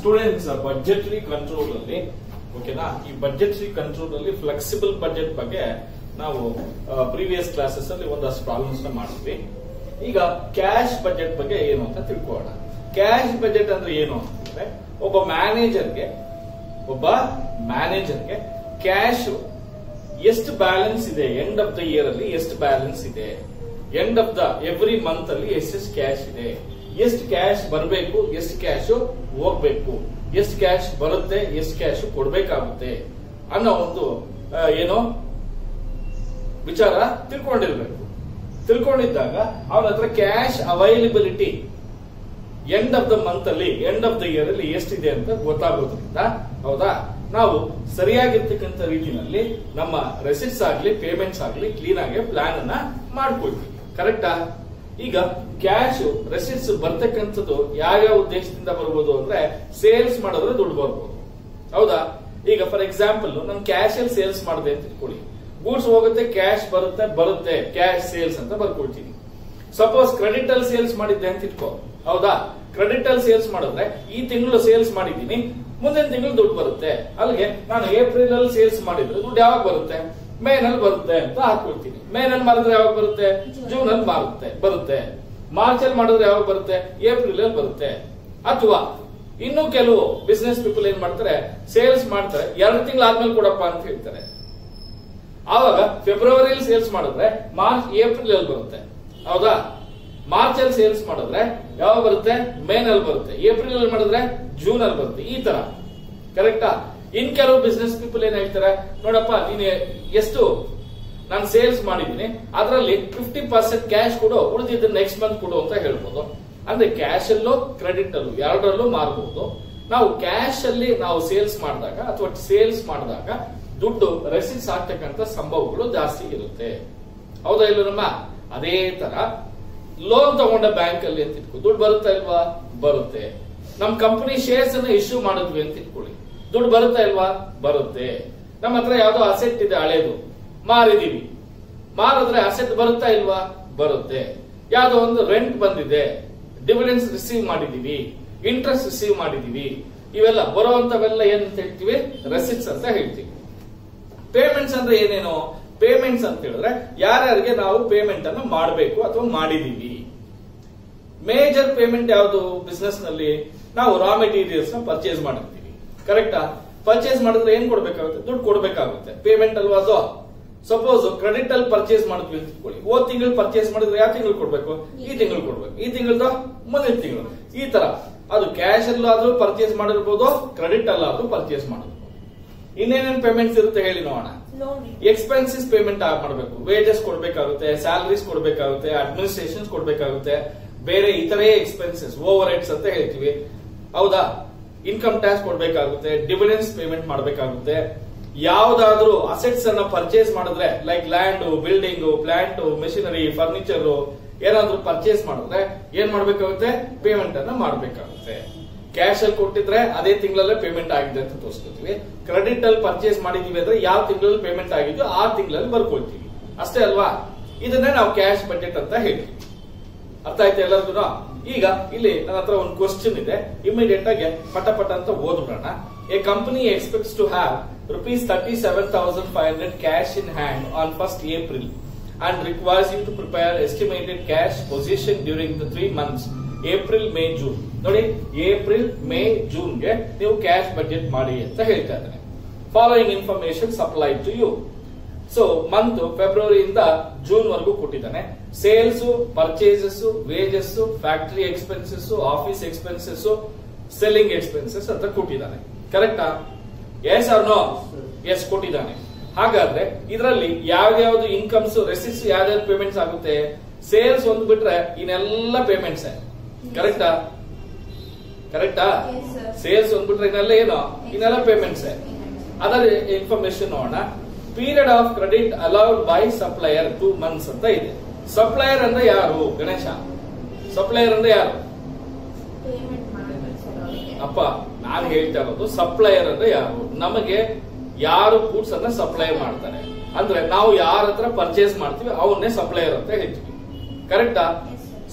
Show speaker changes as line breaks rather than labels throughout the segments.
Students budgetary control ಅಲ್ಲಿ ಓಕೆನಾ ಈ ಬಜೆಟರಿ ಕಂಟ್ರೋಲ್ ಅಲ್ಲಿ ಫ್ಲೆಕ್ಸಿಬಲ್ ಬಜೆಟ್ ಬಗ್ಗೆ ನಾವು ಪ್ರೀವಿಯಸ್ ಕ್ಲಾಸಸ್ ಅಲ್ಲಿ ಒಂದಷ್ಟು ಪ್ರಾಬ್ಲಮ್ಸ್ ನ ಮಾಡಿದ್ವಿ ಈಗ ಕ್ಯಾಶ್ ಬಜೆಟ್ ಬಗ್ಗೆ ಏನು ಅಂತ ತಿಳ್ಕೊಳ್ಳೋಣ ಕ್ಯಾಶ್ ಬಜೆಟ್ ಅಂದ್ರೆ ಏನು ಅಂತಂದ್ರೆ ಒಬ್ಬ ಮ್ಯಾನೇಜರ್ಗೆ ಒಬ್ಬ ಮ್ಯಾನೇಜರ್ಗೆ ಕ್ಯಾಶ್ ಎಷ್ಟು ಬ್ಯಾಲೆನ್ಸ್ ಇದೆ ಎಂಡ್ ಆಫ್ ದ ಇಯರ್ ಅಲ್ಲಿ ಎಷ್ಟು ಬ್ಯಾಲೆನ್ಸ್ ಇದೆ end of the every month ಅಲ್ಲಿ ಎಷ್ಟೆಷ್ಟು ಕ್ಯಾಶ್ ಇದೆ ಎಷ್ಟು ಕ್ಯಾಶ್ ಬರಬೇಕು ಎಷ್ಟು ಕ್ಯಾಶ್ ಹೋಗ್ಬೇಕು ಎಷ್ಟು ಕ್ಯಾಶ್ ಬರುತ್ತೆ ಎಷ್ಟು ಕ್ಯಾಶ್ ಕೊಡ್ಬೇಕಾಗುತ್ತೆ ಅನ್ನೋ ಒಂದು ಆ, ಏನೋ ವಿಚಾರ ತಿಳ್ಕೊಂಡಿರ್ಬೇಕು ತಿಳ್ಕೊಂಡಿದ್ದಾಗ ಅವನ ಹತ್ರ cash availability end of the month ಅಲ್ಲಿ ಎಂಡ್ ಆಫ್ ದ ಇಯರ್ ಅಲ್ಲಿ ಎಷ್ಟಿದೆ ಅಂತ ಗೊತ್ತಾಗೋದ್ರಿಂದ ಹೌದಾ ನಾವು ಸರಿಯಾಗಿರ್ತಕ್ಕಂಥ ರೀತಿಯಲ್ಲಿ ನಮ್ಮ ರೆಸಿಟ್ಸ್ ಆಗ್ಲಿ ಪೇಮೆಂಟ್ಸ್ ಆಗ್ಲಿ ಕ್ಲೀನ್ ಆಗಿ ಪ್ಲಾನ್ ಅನ್ನ ಮಾಡ್ಕೊಳ್ತೀವಿ ಕರೆಕ್ಟಾ ಈಗ ಕ್ಯಾಶ್ ರೆಸಿಟ್ಸ್ ಬರ್ತಕ್ಕಂಥದ್ದು ಯಾವ್ಯಾವ ಉದ್ದೇಶದಿಂದ ಬರ್ಬೋದು ಅಂದ್ರೆ ಸೇಲ್ಸ್ ಮಾಡಿದ್ರೆ ದುಡ್ಡು ಬರ್ಬೋದು ಹೌದಾ ಈಗ ಫಾರ್ ಎಕ್ಸಾಂಪಲ್ ನಾನು ಕ್ಯಾಶ್ ಅಲ್ಲಿ ಸೇಲ್ಸ್ ಮಾಡಿದೆ ಅಂತ ಇಟ್ಕೊಳ್ಳಿ ಗೂಡ್ಸ್ ಹೋಗುತ್ತೆ ಕ್ಯಾಶ್ ಬರುತ್ತೆ ಬರುತ್ತೆ ಕ್ಯಾಶ್ ಸೇಲ್ಸ್ ಅಂತ ಬರ್ಕೊಳ್ತೀನಿ ಸಪೋಸ್ ಕ್ರೆಡಿಟ್ ಅಲ್ಲಿ ಸೇಲ್ಸ್ ಮಾಡಿದ್ದೆ ಅಂತ ಇಟ್ಕೋ ಹೌದಾ ಕ್ರೆಡಿಟ್ ಅಲ್ಲಿ ಸೇಲ್ಸ್ ಮಾಡಿದ್ರೆ ಈ ತಿಂಗಳು ಸೇಲ್ಸ್ ಮಾಡಿದ್ದೀನಿ ಮುಂದಿನ ತಿಂಗಳು ದುಡ್ಡು ಬರುತ್ತೆ ಅಲ್ಲಿಗೆ ನಾನು ಏಪ್ರಿಲ್ ಅಲ್ಲಿ ಸೇಲ್ಸ್ ಮಾಡಿದ್ರೆ ದುಡ್ಡು ಯಾವಾಗ ಬರುತ್ತೆ ಮೇ ನಲ್ಲಿ ಬರುತ್ತೆ ಅಂತ ಹಾಕೊಳ್ತೀನಿ ಮೇ ನಲ್ಲಿ ಮಾಡಿದ್ರೆ ಯಾವಾಗ ಬರುತ್ತೆ ಜೂನ್ ಅಲ್ಲಿ ಮಾರುತ್ತೆ ಬರುತ್ತೆ ಮಾರ್ಚ್ ಅಲ್ಲಿ ಮಾಡಿದ್ರೆ ಯಾವಾಗ ಬರುತ್ತೆ ಏಪ್ರಿಲ್ ಅಲ್ಲಿ ಬರುತ್ತೆ ಅಥವಾ ಇನ್ನು ಕೆಲವು ಬಿಸ್ನೆಸ್ ಪೀಪಲ್ ಏನ್ ಮಾಡ್ತಾರೆ ಸೇಲ್ಸ್ ಮಾಡ್ತಾರೆ ಎರಡು ತಿಂಗಳಾದ್ಮೇಲೆ ಕೊಡಪ್ಪ ಅಂತ ಹೇಳ್ತಾರೆ ಆವಾಗ ಫೆಬ್ರವರಿಯಲ್ಲಿ ಸೇಲ್ಸ್ ಮಾಡಿದ್ರೆ ಮಾರ್ಚ್ ಏಪ್ರಿಲ್ ಅಲ್ಲಿ ಬರುತ್ತೆ ಹೌದಾ ಮಾರ್ಚ್ ಅಲ್ಲಿ ಸೇಲ್ಸ್ ಮಾಡಿದ್ರೆ ಯಾವಾಗ ಬರುತ್ತೆ ಮೇ ನಲ್ಲಿ ಬರುತ್ತೆ ಏಪ್ರಿಲ್ ಅಲ್ಲಿ ಮಾಡಿದ್ರೆ ಜೂನ್ ಅಲ್ಲಿ ಬರುತ್ತೆ ಈ ತರ ಕರೆಕ್ಟಾ ಇನ್ ಕೆಲವು ಬಿಸ್ನೆಸ್ ಪೀಪಲ್ ಏನ್ ಹೇಳ್ತಾರೆ ನೋಡಪ್ಪ ನೀನು ಎಷ್ಟು ನಾನು ಸೇಲ್ಸ್ ಮಾಡಿದ್ದೀನಿ ಅದರಲ್ಲಿ ಫಿಫ್ಟಿ ಪರ್ಸೆಂಟ್ ಕ್ಯಾಶ್ ಕೊಡು ಉಳಿದಿದ್ದ ನೆಕ್ಸ್ಟ್ ಮಂತ್ ಕೊಡು ಅಂತ ಹೇಳ್ಬೋದು ಅಂದ್ರೆ ಕ್ಯಾಶ್ ಅಲ್ಲೂ ಕ್ರೆಡಿಟ್ ಅಲ್ಲೂ ಎರಡರಲ್ಲೂ ಮಾರಬಹುದು ನಾವು ಕ್ಯಾಶ್ ಅಲ್ಲಿ ನಾವು ಸೇಲ್ಸ್ ಮಾಡಿದಾಗ ಅಥವಾ ಸೇಲ್ಸ್ ಮಾಡಿದಾಗ ದುಡ್ಡು ರೆಸಿಟ್ಸ್ ಆಗ್ತಕ್ಕಂಥ ಸಂಭವಗಳು ಜಾಸ್ತಿ ಇರುತ್ತೆ ಹೌದಾ ಇಲ್ಲ ನಮ್ಮ ಅದೇ ತರ ಲೋನ್ ತಗೊಂಡ ಬ್ಯಾಂಕ್ ಅಲ್ಲಿ ಅಂತ ಇಟ್ಕೊ ದುಡ್ಡು ಬರುತ್ತಾ ಇಲ್ವಾ ಬರುತ್ತೆ ನಮ್ ಕಂಪನಿ ಶೇರ್ಸ್ ಅನ್ನ ಇಶ್ಯೂ ಮಾಡಿದ್ವಿ ಅಂತ ಇಟ್ಕೊಳ್ಳಿ ದುಡ್ಡು ಬರುತ್ತಾ ಇಲ್ವಾ ಬರುತ್ತೆ ನಮ್ಮ ಹತ್ರ ಯಾವ್ದೋ ಅಸೆಟ್ ಇದೆ ಹಳೇದು ಮಾರಿದೀವಿ ಮಾರಿದ್ರೆ ಅಸೆಟ್ ಬರುತ್ತಾ ಇಲ್ವಾ ಬರುತ್ತೆ ಯಾವ್ದೋ ಒಂದು ರೆಂಟ್ ಬಂದಿದೆ ಡಿವಿಡೆನ್ಸ್ ರಿಸೀವ್ ಮಾಡಿದೀವಿ ಇಂಟ್ರೆಸ್ಟ್ ರಿಸೀವ್ ಮಾಡಿದೀವಿ ಇವೆಲ್ಲ ಬರುವಂತವೆಲ್ಲ ಏನಂತ ಹೇಳ್ತೀವಿ ರೆಸಿಟ್ಸ್ ಅಂತ ಹೇಳ್ತೀವಿ ಪೇಮೆಂಟ್ಸ್ ಅಂದ್ರೆ ಏನೇನು ಪೇಮೆಂಟ್ಸ್ ಅಂತ ಹೇಳಿದ್ರೆ ಯಾರ್ಯಾರಿಗೆ ನಾವು ಪೇಮೆಂಟ್ ಅನ್ನು ಮಾಡಬೇಕು ಅಥವಾ ಮಾಡಿದೀವಿ ಮೇಜರ್ ಪೇಮೆಂಟ್ ಯಾವುದು ಬಿಸ್ನೆಸ್ ನಲ್ಲಿ ನಾವು ರಾ ಮೆಟೀರಿಯಲ್ಸ್ ನ ಪರ್ಚೇಸ್ ಮಾಡಿರ್ತೀವಿ ಕರೆಕ್ಟಾ ಪರ್ಚೇಸ್ ಮಾಡಿದ್ರೆ ಏನ್ ಕೊಡ್ಬೇಕಾಗುತ್ತೆ ದುಡ್ಡು ಕೊಡ್ಬೇಕಾಗುತ್ತೆ ಪೇಮೆಂಟ್ ಅಲ್ವಾ ಅದು ಸಪೋಸ್ ಕ್ರೆಡಿಟ್ ಅಲ್ಲಿ ಪರ್ಚೇಸ್ ಮಾಡಿದ್ವಿ ಅಂತ ಇಟ್ಕೊಳ್ಳಿ ಹೋದ್ ತಿಂಗಳು ಪರ್ಚೇಸ್ ಮಾಡಿದ್ರೆ ಯಾವ ತಿಂಗಳು ಕೊಡ್ಬೇಕು ಈ ತಿಂಗಳು ಕೊಡ್ಬೇಕು ಈ ತಿಂಗಳದ ಮುಂದಿನ ತಿಂಗಳು ಈ ತರ ಅದು ಕ್ಯಾಶ್ ಅಲ್ಲಾದ್ರೂ ಪರ್ಚೇಸ್ ಮಾಡಿರ್ಬೋದು ಕ್ರೆಡಿಟ್ ಅಲ್ಲಾದ್ರೂ ಪರ್ಚೇಸ್ ಮಾಡಿರ್ಬೋದು ಇನ್ನೇನೇನ್ ಪೇಮೆಂಟ್ಸ್ ಇರುತ್ತೆ ಹೇಳಿ ನೋಡೋಣ
ಲೋನ್
ಎಕ್ಸ್ಪೆನ್ಸಸ್ ಪೇಮೆಂಟ್ ಮಾಡಬೇಕು ವೇಜಸ್ ಕೊಡ್ಬೇಕಾಗುತ್ತೆ ಸ್ಯಾಲರೀಸ್ ಕೊಡ್ಬೇಕಾಗುತ್ತೆ ಅಡ್ಮಿನಿಸ್ಟ್ರೇಷನ್ಸ್ ಕೊಡ್ಬೇಕಾಗುತ್ತೆ ಬೇರೆ ಇತರೆ ಎಕ್ಸ್ಪೆನ್ಸಸ್ ಓವರ್ ಹೆಡ್ಸ್ ಅಂತ ಹೇಳ್ತೀವಿ ಹೌದಾ ಇನ್ಕಮ್ ಟ್ಯಾಕ್ಸ್ ಕೊಡ್ಬೇಕಾಗುತ್ತೆ ಡಿವಿಡೆನ್ಸ್ ಪೇಮೆಂಟ್ ಮಾಡಬೇಕಾಗುತ್ತೆ ಯಾವ್ದಾದ್ರೂ ಅಸೆಟ್ಸ್ ಅನ್ನ ಪರ್ಚೇಸ್ ಮಾಡಿದ್ರೆ like land building plant machinery furniture ಏನಾದ್ರೂ ಪರ್ಚೇಸ್ ಮಾಡಿದ್ರೆ ಏನ್ ಮಾಡ್ಬೇಕಾಗುತ್ತೆ ಪೇಮೆಂಟ್ ಅನ್ನ ಮಾಡಬೇಕಾಗುತ್ತೆ ಕ್ಯಾಶ್ ಅಲ್ಲಿ ಕೊಟ್ಟಿದ್ರೆ ಅದೇ ತಿಂಗಳಲ್ಲೇ ಪೇಮೆಂಟ್ ಆಗಿದೆ ಅಂತ ತೋರಿಸ್ಕೊತೀವಿ ಕ್ರೆಡಿಟ್ ಅಲ್ಲಿ ಪರ್ಚೇಸ್ ಮಾಡಿದೀವಿ ಅಂದ್ರೆ ಯಾವ ತಿಂಗಳಲ್ಲಿ ಪೇಮೆಂಟ್ ಆಗಿದೆಯೋ ಆ ತಿಂಗಳಲ್ಲಿ ಬರ್ಕೊಳ್ತೀವಿ ಅಷ್ಟೇ ಅಲ್ವಾ ಇದನ್ನೇ ನಾವು ಕ್ಯಾಶ್ ಬಜೆಟ್ ಅಂತ ಹೇಳ್ತೀವಿ ಅರ್ಥ ಆಯ್ತಾ ಎಲ್ಲರಿಗೂ ಈಗ ಇಲ್ಲಿ ನನ್ನ ಹತ್ರ ಒಂದು ಕ್ವಶನ್ ಇದೆ ಇಮಿಡಿಯೇಟ್ ಆಗಿ ಪಟ ಪಟ ಅಂತ ಓದ್ಬಿಡೋಣ a company expects to have rupees thirty seven thousand five hundred cash in hand on first April and requires you to prepare estimated cash position during the three months April May June ನೋಡಿ April May ಜೂನ್ಗೆ ನೀವು cash budget ಮಾಡಿ ಅಂತ ಹೇಳ್ತಾ ಇದ್ದಾನೆ following information supply to you so month ಫೆಬ್ರವರಿಯಿಂದ June ವರೆಗೂ ಕೊಟ್ಟಿದ್ದಾನೆ sales purchases wages factory expenses office expenses selling expenses ಅಂತ ಕೊಟ್ಟಿದ್ದಾನೆ ಕರೆಕ್ಟಾ ಎಸ್ ಆರ್ ನೋ ಎಸ್ ಕೊಟ್ಟಿದ್ದಾನೆ ಹಾಗಾದ್ರೆ ಇದರಲ್ಲಿ ಯಾವ್ಯಾವ್ದು ಇನ್ಕಮ್ಸ್ ರೆಸಿಟ್ಸ್ ಯಾವ್ಯಾವ್ದು ಪೇಮೆಂಟ್ಸ್ ಆಗುತ್ತೆ ಸೇಲ್ಸ್ ಒಂದು ಬಿಟ್ರೆ ಇನ್ನೆಲ್ಲ ಪೇಮೆಂಟ್ಸ್ ಕರೆಕ್ಟಾ ಕರೆಕ್ಟಾ
Yes, sir.
ಸೇಲ್ಸ್ ಒಂದು ಬಿಟ್ರೆ ಇನ್ನೆಲ್ಲ ಏನು ಇನ್ನೆಲ್ಲ ಪೇಮೆಂಟ್ಸ್ ಅದರ ಇನ್ಫಾರ್ಮೇಶನ್ ನೋಡೋಣ period of credit allowed by supplier two months ಅಂತ ಇದೆ ಸಪ್ಲೈಯರ್ ಅಂದ್ರೆ ಯಾರು ಗಣೇಶ ಸಪ್ಲೈಯರ್ ಅಂದ್ರೆ ಯಾರು
ಪೇಮೆಂಟ್ ಮಾಡಬೇಕು ಸರ್ ಅವರಿಗೆ
ಅಪ್ಪ ನಾನು ಹೇಳ್ತಾ ಇರೋದು ಸಪ್ಲೈಯರ್ ಅಂದ್ರೆ ಯಾರು ನಮಗೆ ಯಾರು ಗೂಡ್ಸ್ ಅನ್ನ ಸಪ್ಲೈ ಮಾಡ್ತಾರೆ ಅಂದ್ರೆ ನಾವು ಯಾರ ಹತ್ರ ಪರ್ಚೇಸ್ ಮಾಡ್ತೀವಿ ಅವನ್ನೇ ಸಪ್ಲೈಯರ್ ಅಂತ ಹೇಳ್ತೀವಿ ಕರೆಕ್ಟಾ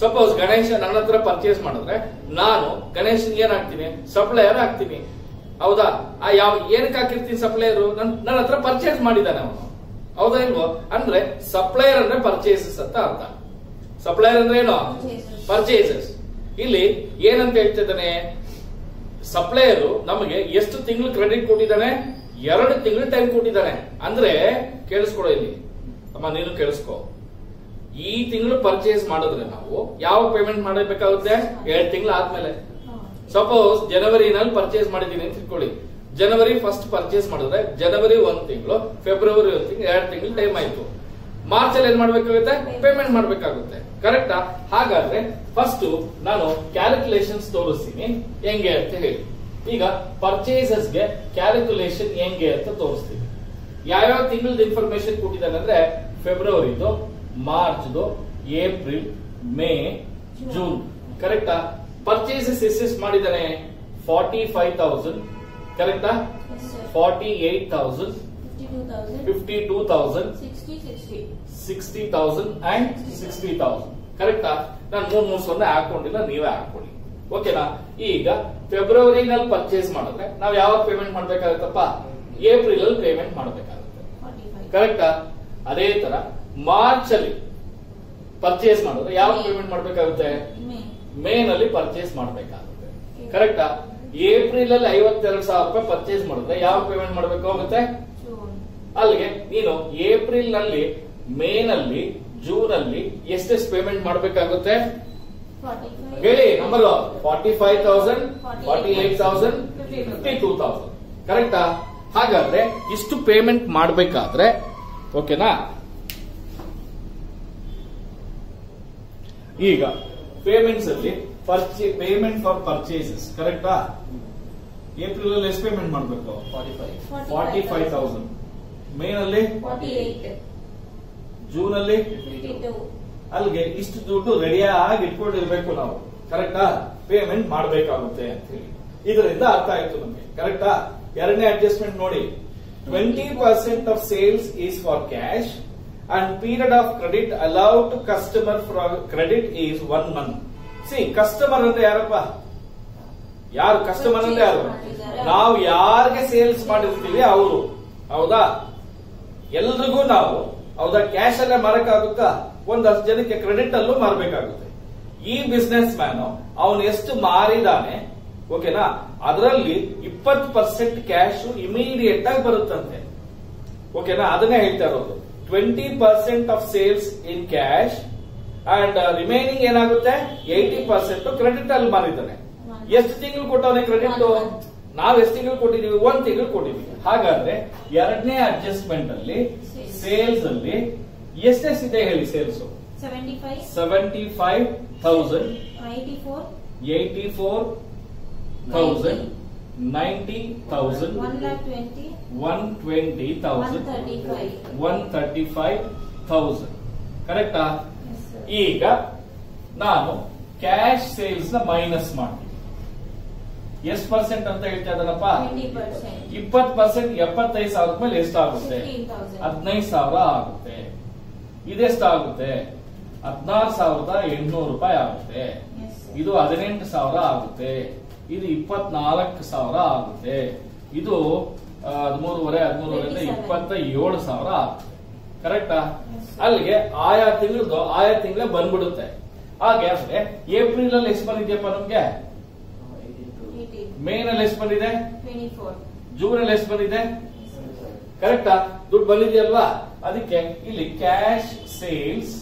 ಸಪೋಸ್ ಗಣೇಶ ನನ್ನ ಹತ್ರ ಪರ್ಚೇಸ್ ಮಾಡಿದ್ರೆ ನಾನು ಗಣೇಶನ್ಗೆ ಏನ್ ಹಾಕ್ತೀನಿ ಸಪ್ಲೈಯರ್ ಹಾಕ್ತೀನಿ ಹೌದಾ ಆ ಯಾವ ಏನಕ್ಕೆ ಹಾಕಿರ್ತೀನಿ ಸಪ್ಲೈಯರ್ ನನ್ನ ಹತ್ರ ಪರ್ಚೇಸ್ ಮಾಡಿದ್ದಾನೆ ಅವನು ಹೌದಾ ಇಲ್ವೋ ಅಂದ್ರೆ ಸಪ್ಲೈಯರ್ ಅಂದ್ರೆ ಪರ್ಚೇಸಸ್ ಅಂತ ಅರ್ಥ ಸಪ್ಲೈಯರ್ ಅಂದ್ರೆ ಏನು
Purchases.
ಪರ್ಚೇಸಸ್ ಇಲ್ಲಿ ಏನಂತ ಹೇಳ್ತಿದ್ದಾನೆ ಸಪ್ಲೈಯರ್ ನಮಗೆ ಎಷ್ಟು ತಿಂಗಳು ಕ್ರೆಡಿಟ್ ಕೊಟ್ಟಿದ್ದಾನೆ ಎರಡು ತಿಂಗಳು ಟೈಮ್ ಕೊಟ್ಟಿದ್ದಾನೆ ಅಂದ್ರೆ ಕೇಳಿಸ್ಕೊಡೋ ಇಲ್ಲಿ ಅಮ್ಮ ನೀನು ಕೇಳಿಸ್ಕೊ ಈ ತಿಂಗಳು ಪರ್ಚೇಸ್ ಮಾಡಿದ್ರೆ ನಾವು ಯಾವ ಪೇಮೆಂಟ್ ಮಾಡಬೇಕಾಗುತ್ತೆ ಎರಡು ತಿಂಗಳು ಆದ್ಮೇಲೆ ಸಪೋಸ್ ಜನವರಿನಲ್ಲಿ ಪರ್ಚೇಸ್ ಮಾಡಿದೀನಿ ಅಂತ ತಿಳ್ಕೊಳ್ಳಿ ಜನವರಿ ಫಸ್ಟ್ ಪರ್ಚೇಸ್ ಮಾಡಿದ್ರೆ ಜನವರಿ ಒಂದ್ ತಿಂಗಳು ಫೆಬ್ರವರಿ ಒಂದ್ ತಿಂಗಳು ಎರಡು ತಿಂಗಳು ಟೈಮ್ ಆಯ್ತು ಮಾರ್ಚ್ ಅಲ್ಲಿ ಏನ್ ಮಾಡ್ಬೇಕಾಗುತ್ತೆ ಪೇಮೆಂಟ್ ಮಾಡ್ಬೇಕಾಗುತ್ತೆ ಕರೆಕ್ಟಾ ಹಾಗಾದ್ರೆ ಫಸ್ಟ್ ನಾನು ಕ್ಯಾಲ್ಕುಲೇಷನ್ಸ್ ತೋರಿಸ್ತೀನಿ ಹೆಂಗೆ ಅಂತ ಹೇಳಿ ಈಗ ಪರ್ಚೇಸಸ್ ಗೆ ಕ್ಯಾಲ್ಕುಲೇಷನ್ ಹೆಂಗೆ ಅಂತ ತೋರಿಸ್ತೀನಿ ಯಾವ್ಯಾವ ತಿಂಗಳದ ಇನ್ಫಾರ್ಮೇಶನ್ ಕೊಟ್ಟಿದ್ದಾನೆ ಅಂದ್ರೆ ಫೆಬ್ರವರಿದು ಮಾರ್ಚ್ದು ಏಪ್ರಿಲ್ ಮೇ ಜೂನ್ ಕರೆಕ್ಟಾ ಪರ್ಚೇಸಸ್ ಎಷ್ಟೆಷ್ಟು ಮಾಡಿದ್ದಾನೆ ಫಾರ್ಟಿ ಫೈವ್ ತೌಸಂಡ್ ಕರೆಕ್ಟಾ
Yes, sir.
Forty eight thousand
52,000.
Fifty two thousand
60, 60.
Sixty thousand and sixty thousand ಕರೆಕ್ಟಾ ನಾನು ಮೂರ್ ಮೂರ್ ಸೊನ್ನೆ ಹಾಕೊಂಡಿಲ್ಲ ನೀವೇ ಹಾಕೊಳ್ಳಿ ಓಕೆನಾ ಈಗ ಫೆಬ್ರವರಿನಲ್ಲಿ ಪರ್ಚೇಸ್ ಮಾಡಿದ್ರೆ ನಾವು ಯಾವಾಗ ಪೇಮೆಂಟ್ ಮಾಡ್ಬೇಕಾಗುತ್ತಪ್ಪ ಏಪ್ರಿಲ್ ಅಲ್ಲಿ ಪೇಮೆಂಟ್ ಮಾಡ್ಬೇಕಾಗುತ್ತೆ
45.
ಕರೆಕ್ಟಾ ಅದೇ ತರ ಮಾರ್ಚ್ ಅಲ್ಲಿ ಪರ್ಚೇಸ್ ಮಾಡಿದ್ರೆ ಯಾವಾಗ ಪೇಮೆಂಟ್ ಮಾಡ್ಬೇಕಾಗುತ್ತೆ
May.
ಮೇ ನಲ್ಲಿ ಪರ್ಚೇಸ್ ಮಾಡ್ಬೇಕಾಗುತ್ತೆ ಕರೆಕ್ಟಾ ಏಪ್ರಿಲ್ ಅಲ್ಲಿ ಐವತ್ತೆರಡು ಸಾವಿರ ರೂಪಾಯಿ ಪರ್ಚೇಸ್ ಮಾಡಿದ್ರೆ ಯಾವಾಗ ಪೇಮೆಂಟ್ ಮಾಡ್ಬೇಕಾಗುತ್ತೆ
June.
ಅಲ್ಲಿಗೆ ನೀನು ಏಪ್ರಿಲ್ ನಲ್ಲಿ ಮೇ ನಲ್ಲಿ ಜೂನ್ ಅಲ್ಲಿ ಎಷ್ಟೆಷ್ಟು ಪೇಮೆಂಟ್ ಮಾಡಬೇಕಾಗುತ್ತೆ
45.
ಹೇಳಿ number forty five thousand forty eight thousand fifty two thousand ಕರೆಕ್ಟಾ ಹಾಗಾದ್ರೆ ಇಷ್ಟು ಪೇಮೆಂಟ್ ಮಾಡಬೇಕಾದ್ರೆ ಓಕೆನಾ ಈಗ ಪೇಮೆಂಟ್ಸ್ ಅಲ್ಲಿ ಪರ್ಚೇ ಪೇಮೆಂಟ್ ಫಾರ್ ಪರ್ಚೇಸಸ್ ಕರೆಕ್ಟಾ ಏಪ್ರಿಲ್ ಅಲ್ಲಿ ಎಷ್ಟು ಪೇಮೆಂಟ್ ಮಾಡಬೇಕು ಫಾರ್ಟಿ ಫೈವ್ ತೌಸಂಡ್ ಮೇ ನಲ್ಲಿ
48.
ಜೂನ್ ಅಲ್ಲಿ
52.
ಅಲ್ಲಿಗೆ ಇಷ್ಟು ದುಡ್ಡು ರೆಡಿಯಾಗಿ ಇಟ್ಕೊಂಡಿರ್ಬೇಕು ನಾವು ಕರೆಕ್ಟಾ ಪೇಮೆಂಟ್ ಮಾಡಬೇಕಾಗುತ್ತೆ ಅಂತ ಹೇಳಿ ಇದರಿಂದ ಅರ್ಥ ಆಯ್ತು ನಮಗೆ ಕರೆಕ್ಟಾ ಎರಡನೇ ಅಡ್ಜಸ್ಟ್ಮೆಂಟ್ ನೋಡಿ twenty percent of sales is for cash and period of credit allowed to customer for credit is one month see customer ಅಂದ್ರೆ ಯಾರಪ್ಪ ಯಾರು ಕಸ್ಟಮರ್ ಅಂದ್ರೆ ಯಾರು ನಾವು ಯಾರಿಗೆ ಸೇಲ್ಸ್ ಮಾಡಿರ್ತೀವಿ ಅವರು ಹೌದಾ ಎಲ್ರಿಗೂ ನಾವು ಹೌದಾ ಕ್ಯಾಶ್ ಅಲ್ಲೇ ಮಾರಕ್ಕಾಗುತ್ತಾ ಒಂದಷ್ಟು ಜನಕ್ಕೆ ಕ್ರೆಡಿಟ್ ಅಲ್ಲೂ ಮಾರಬೇಕಾಗುತ್ತೆ ಈ ಬಿಸ್ನೆಸ್ ಮ್ಯಾನ್ ಅವನು ಎಷ್ಟು ಮಾರಿದಾನೆ ಓಕೆನಾ ಅದರಲ್ಲಿ ಇಪ್ಪತ್ತು ಪರ್ಸೆಂಟ್ ಕ್ಯಾಶ್ ಇಮಿಡಿಯೇಟ್ ಆಗಿ ಬರುತ್ತಂತೆ ಓಕೆನಾ ಅದನ್ನೇ ಹೇಳ್ತಾ ಇರೋದು twenty percent of sales in cash and remaining ಏನಾಗುತ್ತೆ ಏಯ್ಟಿ ಪರ್ಸೆಂಟ್ ಕ್ರೆಡಿಟ್ ಅಲ್ಲಿ ಮಾರಿದ್ದಾನೆ ಎಷ್ಟು ತಿಂಗಳು ಕೊಟ್ಟವನೆ ಕ್ರೆಡಿಟ್
One month.
ನಾವ್ ಎಷ್ಟು ತಿಂಗಳು ಕೊಟ್ಟಿದೀವಿ ಒಂದ್ ತಿಂಗಳು ಕೊಟ್ಟಿದೀವಿ ಹಾಗಾದ್ರೆ ಎರಡನೇ ಅಡ್ಜಸ್ಟ್ಮೆಂಟ್ ಅಲ್ಲಿ
Sales.
ಸೇಲ್ಸ್ ಅಲ್ಲಿ ಎಷ್ಟೆಷ್ಟಿದೆ ಹೇಳಿ sales
75.
Seventy five thousand
84.
Eighty four thousand ninety thousand
1 lakh 20.
One twenty thousand
135.
One thirty five thousand ಕರೆಕ್ಟಾ
Yes, sir.
ಈಗ ನಾನು ಕ್ಯಾಶ್ ಸೇಲ್ಸ್ ನ ಮೈನಸ್ ಮಾಡ್ತೀನಿ ಎಷ್ಟು ಪರ್ಸೆಂಟ್ ಅಂತ ಹೇಳ್ತಾ ಇದ್ದಾನಪ್ಪ
20%.
ಇಪ್ಪತ್ತು ಪರ್ಸೆಂಟ್ ಎಪ್ಪತ್ತೈದು ಸಾವಿರ ಮೇಲೆ ಎಷ್ಟಾಗುತ್ತೆ
15,000.
ಹದಿನೈದು ಸಾವಿರ ಆಗುತ್ತೆ ಇದೆಷ್ಟಾಗುತ್ತೆ ಹದಿನಾರು ಸಾವಿರದ ಎಂಟುನೂರು ರೂಪಾಯಿ ಆಗುತ್ತೆ
Yes, sir.
ಇದು ಹದಿನೆಂಟು ಸಾವಿರ ಆಗುತ್ತೆ ಇದು ಇಪ್ಪತ್ನಾಲ್ಕು ಸಾವಿರ ಆಗುತ್ತೆ ಇದು ಆ, ಹದಿಮೂರುವರೆ ಹದಿಮೂರುವರೆಯಿಂದ
27.
ಇಪ್ಪತ್ತ ಏಳು ಸಾವಿರ ಆಗುತ್ತೆ ಕರೆಕ್ಟಾ
Yes.
ಅಲ್ಲಿಗೆ ಆಯಾ ತಿಂಗಳದ್ದು ಆಯಾ ತಿಂಗಳೇ ಬಂದ್ಬಿಡುತ್ತೆ ಹಾಗೆ ಅಂದ್ರೆ ಏಪ್ರಿಲ್ ಅಲ್ಲಿ ಎಷ್ಟು ಬಂದಿದ್ಯಪ್ಪ ನಮ್ಗೆ
18.
ಮೇ ನಲ್ಲಿ ಎಷ್ಟು ಬಂದಿದೆ
24.
ಜೂನ್ ಅಲ್ಲಿ ಎಷ್ಟು ಬಂದಿದೆ ಕರೆಕ್ಟಾ ದುಡ್ಡು ಬಂದಿದೆಯಲ್ವಾ ಅದಕ್ಕೆ ಇಲ್ಲಿ ಕ್ಯಾಶ್ ಸೇಲ್ಸ್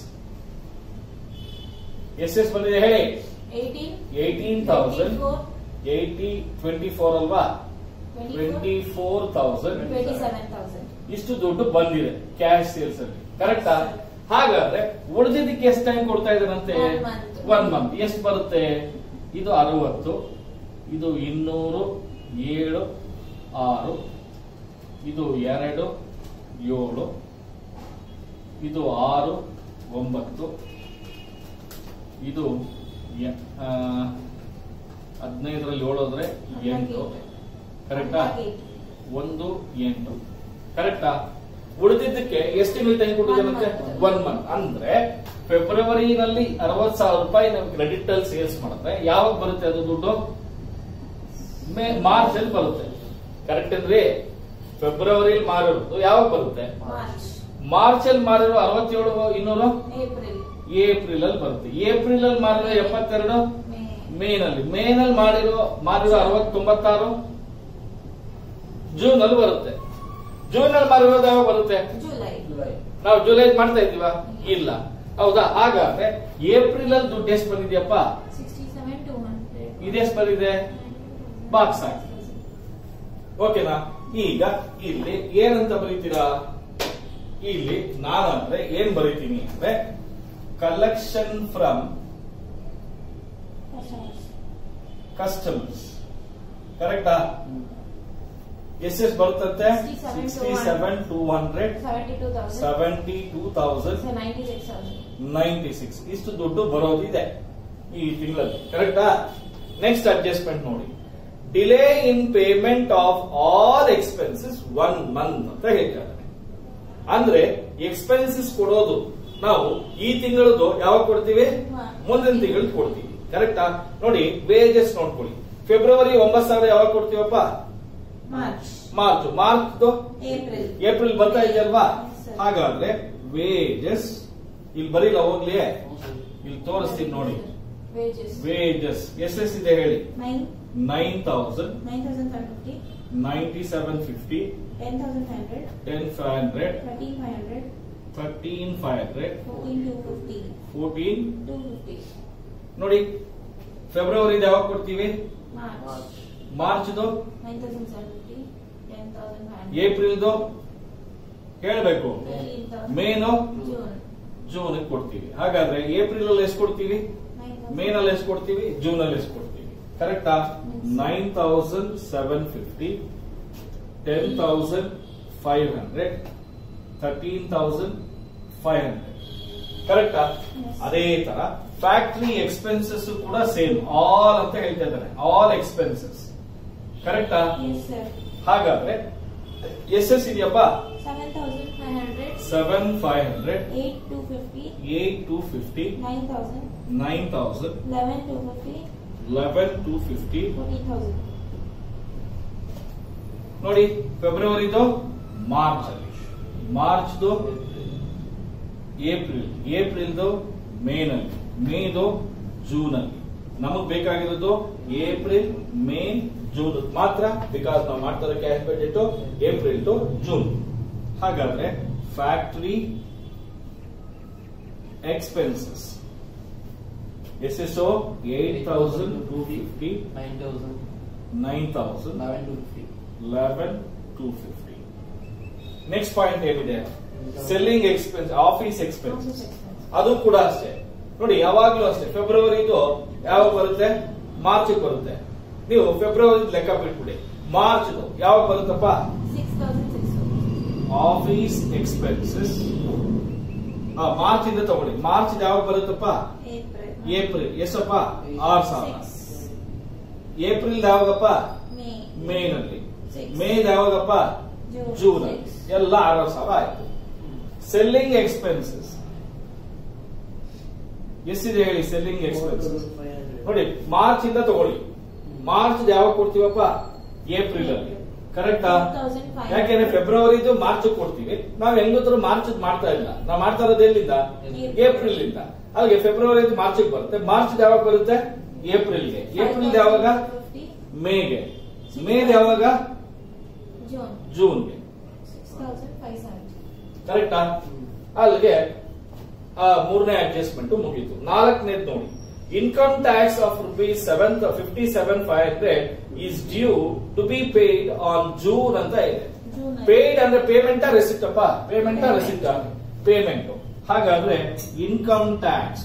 ಎಷ್ಟೆಷ್ಟು ಬಂದಿದೆ ಹೇಳಿ
18.
Eighteen thousand
24.
Eighty twenty four ಅಲ್ವಾ
24.
Twenty four thousand
27,000.
ಇಷ್ಟು ದುಡ್ಡು ಬಂದಿದೆ ಕ್ಯಾಶ್ ಸೇಲ್ಸ್ ಅಲ್ಲಿ ಕರೆಕ್ಟಾ ಹಾಗಾದ್ರೆ ಉಳಿದಿದ್ದಕ್ಕೆ ಎಷ್ಟು ಟೈಮ್ ಕೊಡ್ತಾ ಇದ್ದಾರಂತೆ
One month.
ಒನ್ ಮಂತ್ ಎಷ್ಟು ಬರುತ್ತೆ ಇದು ಅರವತ್ತು ಇದು ಇನ್ನೂರು ಏಳು ಆರು ಇದು ಎರಡು ಏಳು ಇದು ಆರು ಒಂಬತ್ತು ಇದು ಎ- ಆ, ಹದಿನೈದರಲ್ಲಿ ಏಳು ಹೋದ್ರೆ ಎಂಟು ಕರೆಕ್ಟಾ ಒಂದು ಎಂಟು ಕರೆಕ್ಟಾ ಉಳಿದಿದ್ದಕ್ಕೆ ಎಷ್ಟು ತಿಂಗಳು ಟೈಮ್ ಕೊಟ್ಟಿದ್ದಾರಂತೆ
One month.
ಒನ್ ಮಂತ್ ಅಂದ್ರೆ ಫೆಬ್ರವರಿನಲ್ಲಿ ಅರವತ್ ಸಾವಿರ ರೂಪಾಯಿ ನಾವು ಕ್ರೆಡಿಟ್ ಅಲ್ಲಿ ಸೇಲ್ಸ್ ಮಾಡಿದ್ರೆ ಯಾವಾಗ ಬರುತ್ತೆ ಅದು ದುಡ್ಡು ಮೇ ಮಾರ್ಚ್ ಅಲ್ಲಿ ಬರುತ್ತೆ ಕರೆಕ್ಟ್ ಅಂದ್ರೆ ಫೆಬ್ರವರಿ ಮಾರಿರೋದು ಯಾವಾಗ ಬರುತ್ತೆ
ಮಾರ್ಚ್
ಮಾರ್ಚ್ ಅಲ್ಲಿ ಮಾರಿರೋ ಅರವತ್ತೇಳು ಇನ್ನೂರು
ಏಪ್ರಿಲ್
ಏಪ್ರಿಲ್ ಅಲ್ಲಿ ಬರುತ್ತೆ ಏಪ್ರಿಲ್ ಅಲ್ಲಿ ಮಾರಿರೋ ಎಪ್ಪತ್ತೆರಡು
ಮೇ
ಮೇ ನಲ್ಲಿ ಮೇ ನಲ್ಲಿ ಮಾಡಿರೋ ಮಾರಿರೋ ಅರವತ್ ತೊಂಬತ್ತಾರು ಜೂನ್ ಅಲ್ಲಿ ಬರುತ್ತೆ ಜೂನ್ ಅಲ್ಲಿ ಮಾರಿರೋದು ಯಾವಾಗ ಬರುತ್ತೆ
ಜುಲೈ
ನಾವು ಜುಲೈ ಮಾಡ್ತಾ ಇದೀವ ಇಲ್ಲ ಹೌದಾ ಹಾಗಾದ್ರೆ ಏಪ್ರಿಲ್ ಅಲ್ಲಿ ದುಡ್ಡು ಎಷ್ಟು ಬಂದಿದ್ಯಪ್ಪ
ಸಿಕ್ಸ್ಟಿ ಸೆವೆನ್ ಟೂ ಹಂಡ್ರೆಡ್
ಇದೆಷ್ಟು ಬಂದಿದೆ ಬಾಕ್ಸ್ ಹಾಕಿ ಓಕೆನಾ ಈಗ ಇಲ್ಲಿ ಏನಂತ ಬರೀತೀರಾ ಇಲ್ಲಿ ನಾನು ಅಂದ್ರೆ ಏನ್ ಬರೀತೀನಿ ಅಂದ್ರೆ ಕಲೆಕ್ಷನ್ ಫ್ರಮ್ ಕಸ್ಟಮರ್ಸ್ ಕರೆಕ್ಟಾ ಎಷ್ಟೆಷ್ಟು ಬರುತ್ತಂತೆ
67
sixty seven two hundred
seventy two thousand
seventy two thousand
ninety six thousand
ninety six ಇಷ್ಟು ದುಡ್ಡು ಬರೋದಿದೆ ಈ ತಿಂಗಳಲ್ಲಿ ಕರೆಕ್ಟಾ ನೆಕ್ಸ್ಟ್ ಅಡ್ಜಸ್ಟ್ಮೆಂಟ್ ನೋಡಿ delay in payment of all expenses one month ಅಂತ ಹೇಳ್ತಾರೆ ಅಂದ್ರೆ ಎಕ್ಸ್ಪೆನ್ಸಸ್ ಕೊಡೋದು ನಾವು ಈ ತಿಂಗಳದು ಯಾವಾಗ ಕೊಡ್ತೀವಿ ಮುಂದಿನ ತಿಂಗಳು ಕೊಡ್ತೀವಿ ಕರೆಕ್ಟಾ ನೋಡಿ ವೇಜಸ್ ನೋಡ್ಕೊಳ್ಳಿ ಫೆಬ್ರವರಿ ಒಂಬತ್ ಸಾವಿರ ಯಾವಾಗ ಕೊಡ್ತೀವಪ್ಪ
March
March March
April
April ಬರ್ತಾ ಇದೆಯಲ್ವಾ
Yes, sir.
ಹಾಗಾದ್ರೆ ವೇಜಸ್ ಇಲ್ಲಿ ಬರೀಲ್ಲ ಹೋಗ್ಲಿ ಇಲ್ಲಿ ತೋರಿಸ್ತೀನಿ ನೋಡಿ
ವೇಜಸ್
ವೇಜಸ್ ಎಷ್ಟೆಷ್ಟಿದೆ ಹೇಳಿ
nine
nine thousand
nine thousand five fifty
ninety seven fifty
ten thousand five hundred
ten five hundred
thirteen five hundred
thirteen five hundred
fourteen two fifty
fourteen
two fifty
ನೋಡಿ February ಯಾವಾಗ ಕೊಡ್ತೀವಿ
March
ಮಾರ್ಚ್ದು
nine thousand seven fifty ten thousand five hundred
ಏಪ್ರಿಲ್ದು ಹೇಳ್ಬೇಕು
fifteen thousand
ಮೇನು
June
June ಕೊಡ್ತೀವಿ ಹಾಗಾದ್ರೆ April ಅಲ್ಲಿ ಎಷ್ಟು ಕೊಡ್ತೀವಿ
ನೈನ್
ಮೇ ನಲ್ಲಿ ಎಷ್ಟು ಕೊಡ್ತೀವಿ ಜೂನ್ ಅಲ್ಲಿ ಎಷ್ಟು ಕೊಡ್ತೀವಿ ಕರೆಕ್ಟಾ nine thousand seven fifty ten thousand five hundred thirteen thousand five hundred ಕರೆಕ್ಟಾ
Yes.
ಅದೇ ತರ ಫ್ಯಾಕ್ಟರಿ ಎಕ್ಸ್ಪೆನ್ಸಸ್ ಕೂಡ ಸೇಮ್ ಆಲ್ ಅಂತ ಹೇಳ್ತಾ ಇದ್ದಾರೆ ಆಲ್ ಎಕ್ಸ್ಪೆನ್ಸಸ್ ಕರೆಕ್ಟಾ
ಎಸ್ ಸರ್
ಹಾಗಾದ್ರೆ ಎಸ್ ಎಸ್ ಇದೆಯಪ್ಪ
seven thousand five hundred
seven five hundred
eight two fifty
eight two fifty
nine thousand
nine thousand
eleven two fifty
eleven two fifty
fourteen thousand
ನೋಡಿ ಫೆಬ್ರವರಿದು March ಅಲ್ಲಿ ಮಾರ್ಚ್ದು April ಏಪ್ರಿಲ್ದು ಮೇನಲ್ಲಿ ಮೇದು June ಅಲ್ಲಿ ನಮಗ್ ಬೇಕಾಗಿರೋದು April May June ಮಾತ್ರ because ನಾವು ಮಾಡ್ತಾ ಇರೋ cash budget April to June ಹಾಗಾದ್ರೆ ಫ್ಯಾಕ್ಟರಿ ಎಕ್ಸ್ಪೆನ್ಸಸ್ ಎಷ್ಟೆಷ್ಟು eight thousand two fifty
nine thousand,
nine thousand
eleven to fifty.
Eleven two fifty next point ಏನಿದೆ ಸೆಲ್ಲಿಂಗ್ ಎಕ್ಸ್ಪೆನ್ಸ್ ಆಫೀಸ್ ಎಕ್ಸ್ಪೆನ್ಸಸ್ ಅದು ಕೂಡ ಅಷ್ಟೇ ನೋಡಿ ಯಾವಾಗ್ಲೂ ಅಷ್ಟೇ ಫೆಬ್ರವರಿದು ಯಾವಾಗ ಬರುತ್ತೆ ಮಾರ್ಚ್ ಬರುತ್ತೆ ನೀವು ಫೆಬ್ರವರಿ ಲೆಕ್ಕ ಬಿಟ್ಬಿಡಿ ಮಾರ್ಚ್ ಯಾವಾಗ ಬರುತ್ತಪ್ಪ
six thousand six
office expenses March ಇಂದ ತಗೊಳ್ಳಿ ಮಾರ್ಚ್ ಯಾವಾಗ ಬರುತ್ತಪ್ಪ
ಏಪ್ರಿಲ್
ಏಪ್ರಿಲ್ ಎಷ್ಟಪ್ಪ ಆರ್ ಸಾವಿರ
ಸಿಕ್ಸ್
ಏಪ್ರಿಲ್ ಯಾವಾಗಪ್ಪ
ಮೇ
ಮೇ ನಲ್ಲಿ
Six.
ಮೇ ಯಾವಾಗಪ್ಪ
ಜೂನ್
ಜೂನ್
Six.
ಎಲ್ಲ ಆರು ಸಾವಿರ ಆಯ್ತು ಸೆಲ್ಲಿಂಗ್ ಎಕ್ಸ್ಪೆನ್ಸಸ್ ಎಷ್ಟಿದೆ ಹೇಳಿ ಸೆಲ್ಲಿಂಗ್ ಎಕ್ಸ್ಪೆನ್ಸಸ್
five hundred.
ನೋಡಿ ಮಾರ್ಚ್ ಇಂದ ತಗೊಳ್ಳಿ ಮಾರ್ಚ್ ಯಾವಾಗ ಕೊಡ್ತೀವಪ್ಪ ಏಪ್ರಿಲ್ ಅಲ್ಲಿ ಕರೆಕ್ಟಾ
4,500.
ಯಾಕೆಂದ್ರೆ ಫೆಬ್ರವರಿದು ಮಾರ್ಚ್ ಕೊಡ್ತೀವಿ ನಾವ್ ಹೆಂಗತ್ರ ಮಾರ್ಚ್ ಮಾಡ್ತಾ ಇಲ್ಲ ನಾವ್ ಮಾಡ್ತಾ ಇರೋದು ಎಲ್ಲಿಂದ ಏಪ್ರಿಲ್ ಇಂದ ಅಲ್ಲಿಗೆ ಫೆಬ್ರವರಿ ಮಾರ್ಚ್ ಬರುತ್ತೆ ಮಾರ್ಚ್ ಯಾವಾಗ ಬರುತ್ತೆ ಏಪ್ರಿಲ್ಗೆ ಏಪ್ರಿಲ್ ಯಾವಾಗ ಮೇಗೆ ಮೇದ್ ಯಾವಾಗ
ಜೂನ್
ಜೂನ್ಗೆ
ಸಿಕ್ಸ್ ತೌಸಂಡ್ ಫೈವ್ ಸೆವೆಂಟಿ
ಕರೆಕ್ಟಾ ಅಲ್ಲಿಗೆ ಆ ಮೂರನೇ ಅಡ್ಜಸ್ಟ್ಮೆಂಟ್ ಮುಗೀತು ನಾಲ್ಕನೇದು ನೋಡಿ income tax of rupees seven fifty seven five hundred is due to be paid on June ಅಂತ ಇದೆ
ಜೂನ್
ಪೇಡ್ ಅಂದ್ರೆ ಪೇಮೆಂಟ್ ರೆಸಿಪ್ಟ್ ಅಪ್ಪ ಪೇಮೆಂಟ್ ರೆಸಿಪ್ಟ್ ಪೇಮೆಂಟ್ ಹಾಗಾದ್ರೆ ಇನ್ಕಮ್ ಟ್ಯಾಕ್ಸ್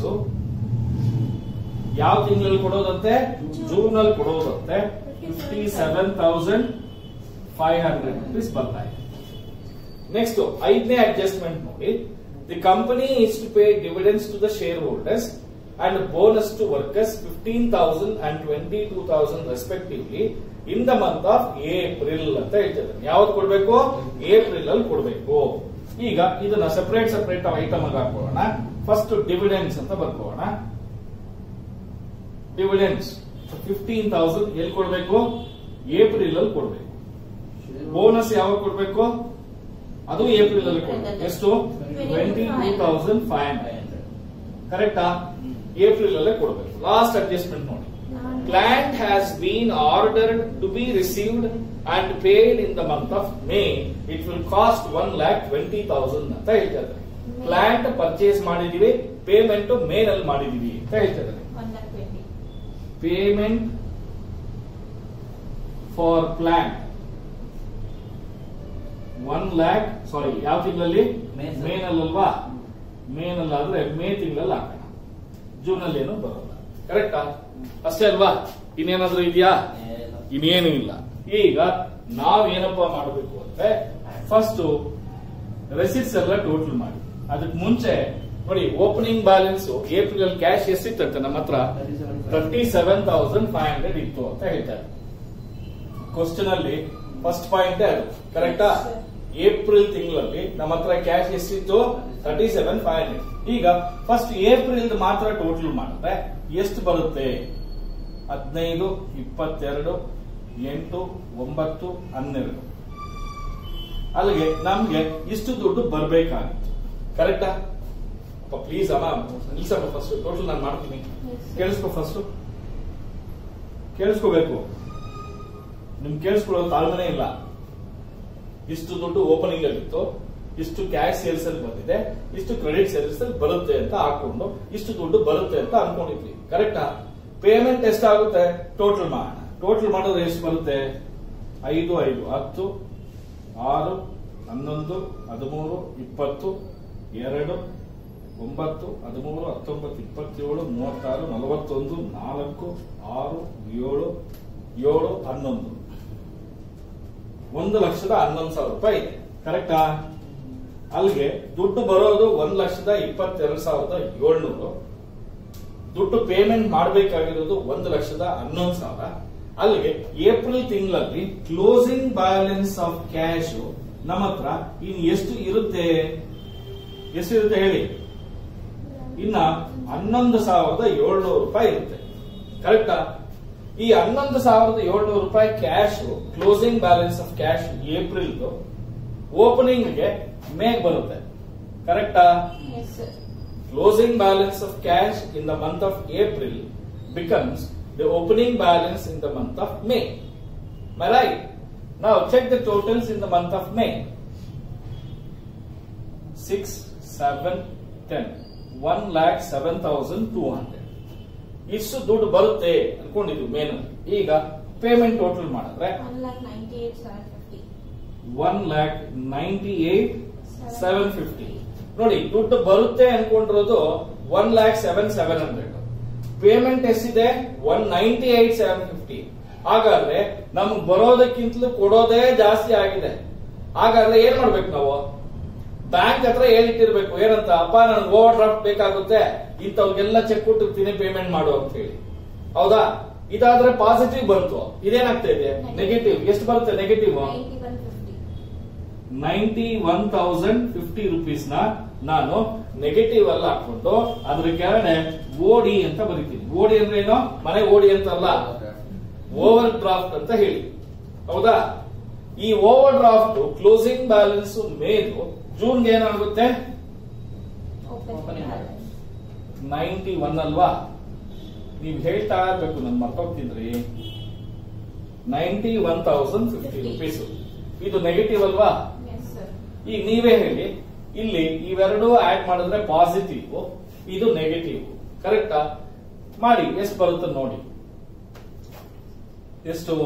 ಯಾವ ತಿಂಗಳಲ್ಲಿ ಕೊಡೋದಂತೆ ಜೂನ್ ಅಲ್ಲಿ ಕೊಡೋದಂತೆ fifty seven thousand five hundred rupees ಬರ್ತಾ ಇದೆ ನೆಕ್ಸ್ಟ್ ಐದನೇ ಅಡ್ಜಸ್ಟ್ಮೆಂಟ್ ನೋಡಿ the company is to pay dividends to the shareholders and bonus to workers fifteen thousand and twenty two thousand respectively in the month of April ಅಂತ ಹೇಳ್ತಿದ್ದಾರೆ ಯಾವ್ದು ಕೊಡ್ಬೇಕು April ಅಲ್ಲಿ ಕೊಡ್ಬೇಕು ಈಗ ಇದನ್ನ ಸೆಪರೇಟ್ ಸೆಪರೇಟ್ ಐಟಮ್ ಆಗಿ ಹಾಕೋಣ ಫಸ್ಟ್ ಡಿವಿಡೆಂಡ್ಸ್ ಅಂತ ಬರ್ಕೋಣ ಡಿವಿಡೆಂಡ್ಸ್ ಫಿಫ್ಟೀನ್ ತೌಸಂಡ್ ಎಲ್ಲಿ ಕೊಡ್ಬೇಕು ಏಪ್ರಿಲ್ ಅಲ್ಲಿ ಕೊಡ್ಬೇಕು ಬೋನಸ್ ಯಾವಾಗ ಕೊಡ್ಬೇಕು ಅದು ಏಪ್ರಿಲ್ ಅಲ್ಲಿ ಕೊಡ್ಬೇಕು ಎಷ್ಟು twenty two thousand five hundred ಕರೆಕ್ಟಾ ಏಪ್ರಿಲ್ ಅಲ್ಲೇ ಕೊಡ್ಬೇಕು ಲಾಸ್ಟ್ ಅಡ್ಜಸ್ಟ್ಮೆಂಟ್ ನೋಡಿ Plant has been ordered to be received and paid in the month of May. It will cost one lakh twenty thousand ಅಂತ ಹೇಳ್ತಾ ಇದ್ದಾರೆ ಪ್ಲಾಂಟ್ ಪರ್ಚೇಸ್ ಮಾಡಿದೀವಿ ಪೇಮೆಂಟ್ ಮೇ ನಲ್ಲಿ ಮಾಡಿದೀವಿ ಅಂತ ಹೇಳ್ತಾ ಇದ್ದಾರೆ
one lakh twenty
payment for plant one lakh sorry ಯಾವ ತಿಂಗಳಲ್ಲಿ
ಮೇ ಸರ್.
ಮೇ ನಲ್ಲಲ್ವಾ ಮೇ ನಲ್ಲಾದ್ರೆ ಮೇ ತಿಂಗಳಲ್ಲಿ ಹಾಕೋಣ ಜೂನ್ ಅಲ್ಲಿ ಏನು ಬರೋಲ್ಲ ಕರೆಕ್ಟಾ ಅಷ್ಟೇ ಅಲ್ವಾ ಇನ್ನೇನಾದ್ರೂ ಇದೆಯಾ ಇನ್ನೇನು ಇಲ್ಲ ಈಗ ನಾವೇನಪ್ಪ ಮಾಡಬೇಕು ಅಂದ್ರೆ ಫಸ್ಟ್ ರೆಸಿಟ್ಸ್ ಎಲ್ಲ ಟೋಟಲ್ ಮಾಡಿ ಅದಕ್ಕೆ ಮುಂಚೆ ನೋಡಿ ಓಪನಿಂಗ್ ಬ್ಯಾಲೆನ್ಸ್ ಏಪ್ರಿಲ್ ಅಲ್ಲಿ ಕ್ಯಾಶ್ ಎಷ್ಟಿತ್ತಂತೆ ನಮ್ಮ ಹತ್ರ thirty seven thousand five hundred ಇತ್ತು ಅಂತ ಹೇಳ್ತಾರೆ ಕ್ವಶನ್ ಅಲ್ಲಿ ಫಸ್ಟ್ ಪಾಯಿಂಟ್ ಅದು ಕರೆಕ್ಟಾ
Yes, sir.
ಏಪ್ರಿಲ್ ತಿಂಗಳಲ್ಲಿ ನಮ್ಮ ಹತ್ರ ಕ್ಯಾಶ್ ಎಷ್ಟಿತ್ತು ತರ್ಟಿ ಸೆವೆನ್ ಫೈವ್ ಹಂಡ್ರೆಡ್ ಈಗ ಫಸ್ಟ್ ಏಪ್ರಿಲ್ ಮಾತ್ರ ಟೋಟಲ್ ಮಾಡಿದ್ರೆ ಎಷ್ಟು ಬರುತ್ತೆ ಹದಿನೈದು ಇಪ್ಪತ್ತೆರಡು ಎಂಟು ಒಂಬತ್ತು ಹನ್ನೆರಡು ಅಲ್ಲಿಗೆ ನಮ್ಗೆ ಇಷ್ಟು ದುಡ್ಡು ಬರ್ಬೇಕಾಗಿತ್ತು ಕರೆಕ್ಟಾ ಅಪ್ಪ ಪ್ಲೀಸ್ ಅಮ್ಮ ನಿಲ್ಸಪ್ಪ ಫಸ್ಟ್ ಟೋಟಲ್ ನಾನು ಮಾಡ್ತೀನಿ ಕೇಳಿಸ್ಕೊ ಫಸ್ಟ್ ಕೇಳಿಸ್ಕೋಬೇಕು ನಿಮ್ ಕೇಳಿಸ್ಕೊಳ್ಳೋ ತಾಳ್ಮೆನೇ ಇಲ್ಲ ಇಷ್ಟು ದುಡ್ಡು ಓಪನಿಂಗ್ ಆಗಿತ್ತು ಇಷ್ಟು ಕ್ಯಾಶ್ ಸೇಲ್ಸ್ ಅಲ್ಲಿ ಬಂದಿದೆ ಇಷ್ಟು ಕ್ರೆಡಿಟ್ ಸೇಲ್ಸ್ ಅಲ್ಲಿ ಬರುತ್ತೆ ಅಂತ ಹಾಕೊಂಡು ಇಷ್ಟು ದುಡ್ಡು ಬರುತ್ತೆ ಅಂತ ಅನ್ಕೊಂಡಿದ್ವಿ ಕರೆಕ್ಟಾ ಪೇಮೆಂಟ್ ಎಷ್ಟಾಗುತ್ತೆ ಟೋಟಲ್ ಮಾಡೋಣ ಟೋಟಲ್ ಮಾಡಿದ್ರೆ ಎಷ್ಟು ಬರುತ್ತೆ ಐದು ಐದು ಹತ್ತು ಆರು ಹನ್ನೊಂದು ಹದಿಮೂರು ಇಪ್ಪತ್ತು ಎರಡು ಒಂಬತ್ತು ಹದಿಮೂರು ಹತ್ತೊಂಬತ್ತು ಇಪ್ಪತ್ತೇಳು ಮೂವತ್ತಾರು ನಲವತ್ತೊಂದು ನಾಲ್ಕು ಆರು ಏಳು ಏಳು ಹನ್ನೊಂದು ಒಂದು ಲಕ್ಷದ ಹನ್ನೊಂದು ಸಾವಿರ ರೂಪಾಯಿ ಇದೆ ಕರೆಕ್ಟಾ ಅಲ್ಲಿಗೆ ದುಡ್ಡು ಬರೋದು ಒಂದ್ ಲಕ್ಷದ ಇಪ್ಪತ್ತೆರಡು ಸಾವಿರದ ಏಳ್ನೂರು ದುಡ್ಡು ಪೇಮೆಂಟ್ ಮಾಡಬೇಕಾಗಿರೋದು ಒಂದು ಲಕ್ಷದ ಹನ್ನೊಂದು ಸಾವಿರ ಅಲ್ಲಿಗೆ ಏಪ್ರಿಲ್ ತಿಂಗಳಲ್ಲಿ ಕ್ಲೋಸಿಂಗ್ ಬ್ಯಾಲೆನ್ಸ್ ಆಫ್ ಕ್ಯಾಶ್ ನಮ್ಮ ಹತ್ರ ಇನ್ ಎಷ್ಟು ಇರುತ್ತೆ ಎಷ್ಟಿರುತ್ತೆ ಹೇಳಿ ಇನ್ನ ಹನ್ನೊಂದು ಸಾವಿರದ ಏಳ್ನೂರು ರೂಪಾಯಿ ಇರುತ್ತೆ ಕರೆಕ್ಟಾ ಈ ಹನ್ನೊಂದು ಸಾವಿರದ ಏಳ್ನೂರು ರೂಪಾಯಿ cash closing balance of cash April opening ಗೆ ಮೇಗ್ ಬರುತ್ತೆ ಕರೆಕ್ಟಾ
yes sir
closing balance of cash in the month of April becomes the opening balance in the month of May. Am I right? Now check the totals in the month of May. 6, 7, 10. 1 lakh 7,200. ಇಷ್ಟು ದುಡ್ಡು ಬರುತ್ತೆ ಅನ್ಕೊಂಡಿದ್ವಿ ಮೇನಲ್ಲಿ ಈಗ payment total ಮಾಡಿದ್ರೆ
one lakh ninety eight seven fifty
one lakh ninety eight seven fifty ನೋಡಿ ದುಡ್ಡು ಬರುತ್ತೆ ಅನ್ಕೊಂಡಿರೋದು one lakh seven seven hundred payment ಎಷ್ಟಿದೆ one ninety eight seven fifty ಹಾಗಾದ್ರೆ ನಮ್ಗೆ ಬರೋದಕ್ಕಿಂತಲೂ ಕೊಡೋದೇ ಜಾಸ್ತಿ ಆಗಿದೆ ಹಾಗಾದ್ರೆ ಏನ್ ಮಾಡ್ಬೇಕು ನಾವು ಬ್ಯಾಂಕ್ ಹತ್ರ ಹೇಳಿಟ್ಟಿರ್ಬೇಕು ಏನಂತ ಅಪ್ಪ ನನ್ಗೆ ಓವರ್ ಡ್ರಾಫ್ಟ್ ಬೇಕಾಗುತ್ತೆ ಇಂಥವ್ರಿಗೆಲ್ಲ ಚೆಕ್ ಕೊಟ್ಟಿರ್ತೀನಿ ಪೇಮೆಂಟ್ ಮಾಡು ಅಂತ ಹೇಳಿ ಹೌದಾ ಇದಾದ್ರೆ ಪಾಸಿಟಿವ್ ಬಂತು ಇದೇನಾಗ್ತಾ ಇದೆ ನೆಗೆಟಿವ್ ಎಷ್ಟು ಬರುತ್ತೆ negative
ninety one fifty
ninety one thousand fifty rupees ನ ನಾನು ನೆಗೆಟಿವ್ ಅಲ್ಲಿ ಹಾಕೊಂಡು ಅದ್ರ ಕೆಳಗಡೆ ಓಡಿ ಅಂತ ಬರೀತೀನಿ ಓಡಿ ಅಂದ್ರೆ ಏನು ಮನೆ ಓಡಿ ಅಂತ ಅಲ್ಲ ಓವರ್ ಡ್ರಾಫ್ಟ್ ಅಂತ ಹೇಳಿ ಹೌದಾ ಈ ಓವರ್ ಡ್ರಾಫ್ಟ್ ಕ್ಲೋಸಿಂಗ್ ಬ್ಯಾಲೆನ್ಸ್ ಮೇಲು ಜೂನ್ಗೆ ಏನಾಗುತ್ತೆ
ಓಪನ್
Opening
ನೈಂಟಿ ಒನ್ ಅಲ್ವಾ ನೀವ್ ಹೇಳ್ತಾ ಇರ್ಬೇಕು ನನ್ ಮರ್ತೋಗ್ತಿದ್ರಿ ninety one thousand fifty rupees ಇದು ನೆಗೆಟಿವ್ ಅಲ್ವಾ
ಎಸ್ ಸರ್
ಈಗ ನೀವೇ ಹೇಳಿ ಇಲ್ಲಿ ಇವೆರಡು ಆಡ್ ಮಾಡಿದ್ರೆ ಪಾಸಿಟಿವ್ ಇದು ನೆಗೆಟಿವ್ ಕರೆಕ್ಟಾ ಮಾಡಿ ಎಷ್ಟು ಬರುತ್ತೆ ನೋಡಿ ಎಷ್ಟು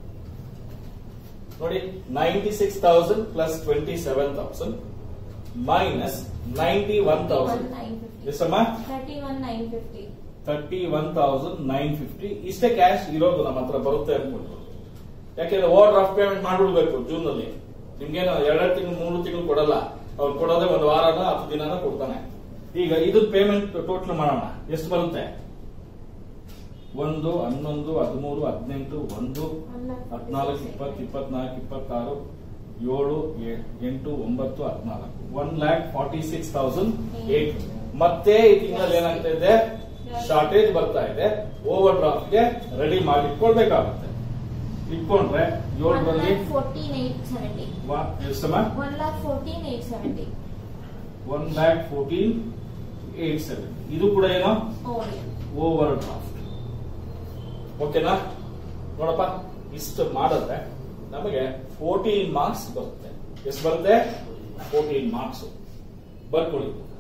ನೋಡಿ ninety six thousand plus twenty seven thousand minus ninety one thousand
nine fifty
ಎಷ್ಟಮ್ಮ
thirty one nine fifty
thirty one thousand nine fifty ಇಷ್ಟೇ ಕ್ಯಾಶ್ ಇರೋದು ನಮ್ಮ ಹತ್ರ ಬರುತ್ತೆ ಅನ್ಕೊಂಡು ಯಾಕೆಂದ್ರೆ ಓವರ್ ಡ್ರಾಫ್ಟ್ ಪೇಮೆಂಟ್ ಮಾಡ್ಬಿಡ್ಬೇಕು ಜೂನ್ ಅಲ್ಲಿ ನಿಮ್ಗೇನು ಎರಡೆರಡು ತಿಂಗಳು ಮೂರು ತಿಂಗಳು ಕೊಡಲ್ಲ ಅವ್ರು ಕೊಡೋದೇ ಒಂದು ವಾರನ ಹತ್ತು ದಿನನ ಕೊಡ್ತಾನೆ ಈಗ ಇದು ಪೇಮೆಂಟ್ ಟೋಟಲ್ ಮಾಡೋಣ ಎಷ್ಟು ಬರುತ್ತೆ ಒಂದು ಹನ್ನೊಂದು ಹದಿಮೂರು ಹದಿನೆಂಟು ಒಂದು
ಒನ್ ಲ್ಯಾಕ್
ಹದಿನಾಲ್ಕು ಇಪ್ಪತ್ತು ಇಪ್ಪತ್ನಾಲ್ಕು ಇಪ್ಪತ್ತಾರು ಏಳು ಎ- ಎಂಟು ಒಂಬತ್ತು ಹದಿನಾಲ್ಕು one lakh forty six thousand eight ಮತ್ತೆ ಈ ತಿಂಗಳಲ್ಲಿ ಏನಾಗ್ತಾ ಇದೆ ಶಾರ್ಟೇಜ್ ಬರ್ತಾ ಇದೆ ಓವರ್ ಡ್ರಾಫ್ಟ್ ಗೆ ರೆಡಿ ಮಾಡಿ ಇಟ್ಕೊಳ್ಬೇಕಾಗುತ್ತೆ ಇಟ್ಕೊಂಡ್ರೆ ಏಳರಲ್ಲಿ
ಫೋರ್ಟೀನ್ ಏಟ್ ಸೆವೆಂಟಿ
ಎಷ್ಟಮ್ಮ
one lakh fourteen eight seventy
one lakh fourteen eight seven ಇದು ಕೂಡ ಏನೋ
ಓಡಿ
ಓವರ್ ಡ್ರಾಫ್ಟ್ ಓಕೆನಾ ನೋಡಪ್ಪ ಇಷ್ಟು ಮಾಡಿದ್ರೆ ನಮಗೆ ಫೋರ್ಟೀನ್ ಮಾರ್ಕ್ಸ್ ಬರುತ್ತೆ ಎಷ್ಟು ಬರುತ್ತೆ ಫೋರ್ಟೀನ್ ಮಾರ್ಕ್ಸ್ ಬರ್ಕೊಳ್ಳಿ